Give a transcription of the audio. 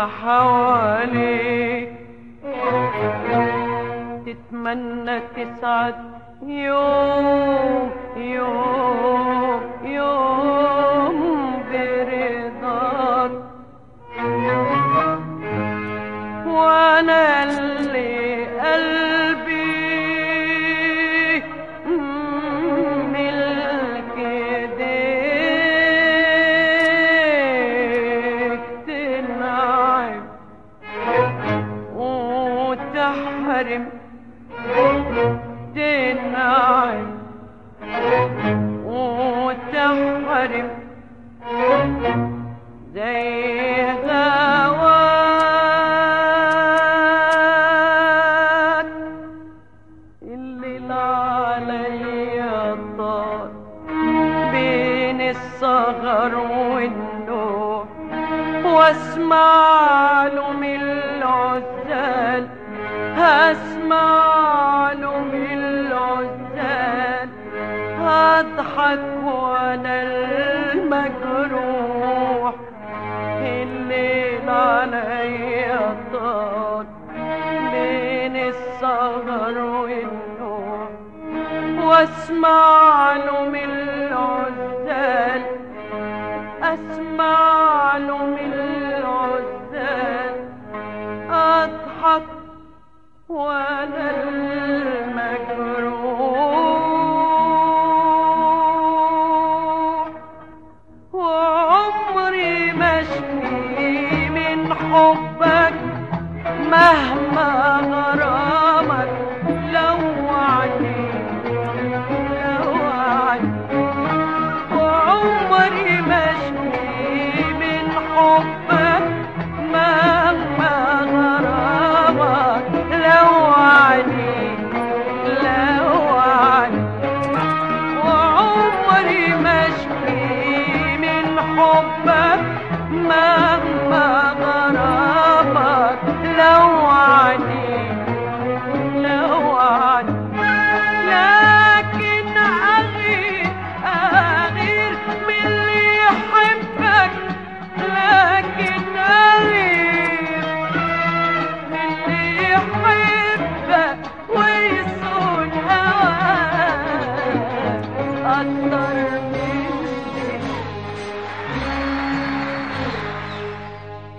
حواليك تتمنى تسعد يوم يوم يوم برضاك وانا اللي قلبي ملك ايديك تنعم وتحرم تنعم وتحرم زي هواك الليل عليا طار بين السهر والنوم واسمع له من العزال هسمع له من العزال هضحك وانا المجروح الليل عليا طار بين السهر والنوم واسمع له من العزال اسمع له من العزال اضحك وانا المجروح